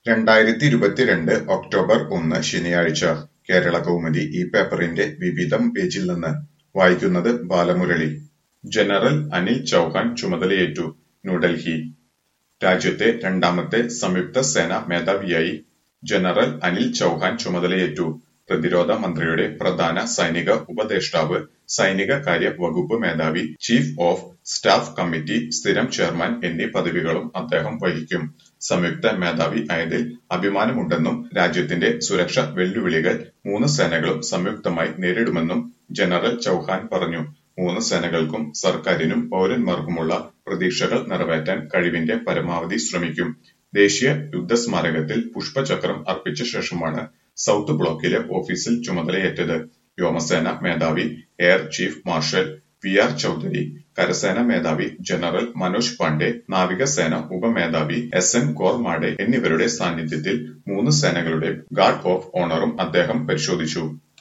രണ്ടായിരത്തി ഇരുപത്തിരണ്ട് ഒക്ടോബർ ഒന്ന് ശനിയാഴ്ച കേരളകൗമുദി ഈ പേപ്പറിന്റെ വിവിധം പേജിൽ നിന്ന് വായിക്കുന്നത് ബാലമുരളി ജനറൽ അനിൽ ചൗഹാൻ ചുമതലയേറ്റു ന്യൂഡൽഹി രാജ്യത്തെ രണ്ടാമത്തെ സംയുക്ത സേനാ മേധാവിയായി ജനറൽ അനിൽ ചൗഹാൻ ചുമതലയേറ്റു പ്രതിരോധ മന്ത്രിയുടെ പ്രധാന സൈനിക ഉപദേഷ്ടാവ് സൈനിക കാര്യ വകുപ്പ് മേധാവി ചീഫ് ഓഫ് സ്റ്റാഫ് കമ്മിറ്റി സ്ഥിരം ചെയർമാൻ എന്നീ പദവികളും അദ്ദേഹം വഹിക്കും സംയുക്ത മേധാവി ആയതിൽ അഭിമാനമുണ്ടെന്നും രാജ്യത്തിന്റെ സുരക്ഷ വെല്ലുവിളികൾ മൂന്ന് സേനകളും സംയുക്തമായി നേരിടുമെന്നും ജനറൽ ചൗഹാൻ പറഞ്ഞു മൂന്ന് സേനകൾക്കും സർക്കാരിനും പൗരന്മാർക്കുമുള്ള പ്രതീക്ഷകൾ നിറവേറ്റാൻ കഴിവിന്റെ പരമാവധി ശ്രമിക്കും ദേശീയ യുദ്ധസ്മാരകത്തിൽ പുഷ്പചക്രം അർപ്പിച്ച ശേഷമാണ് സൗത്ത് ബ്ലോക്കിലെ ഓഫീസിൽ ചുമതലയേറ്റത് വ്യോമസേന മേധാവി air chief marshal V R Chaudhari കരസേന മേധാവി ജനറൽ മനോജ് പാണ്ഡെ നാവികസേന ഉപമേധാവി എസ് എൻ കോർമാഡെ എന്നിവരുടെ സാന്നിധ്യത്തിൽ മൂന്ന് സേനകളുടെ ഗാർഡ് ഓഫ് ഓണറും അദ്ദേഹം പരിശോധിച്ചു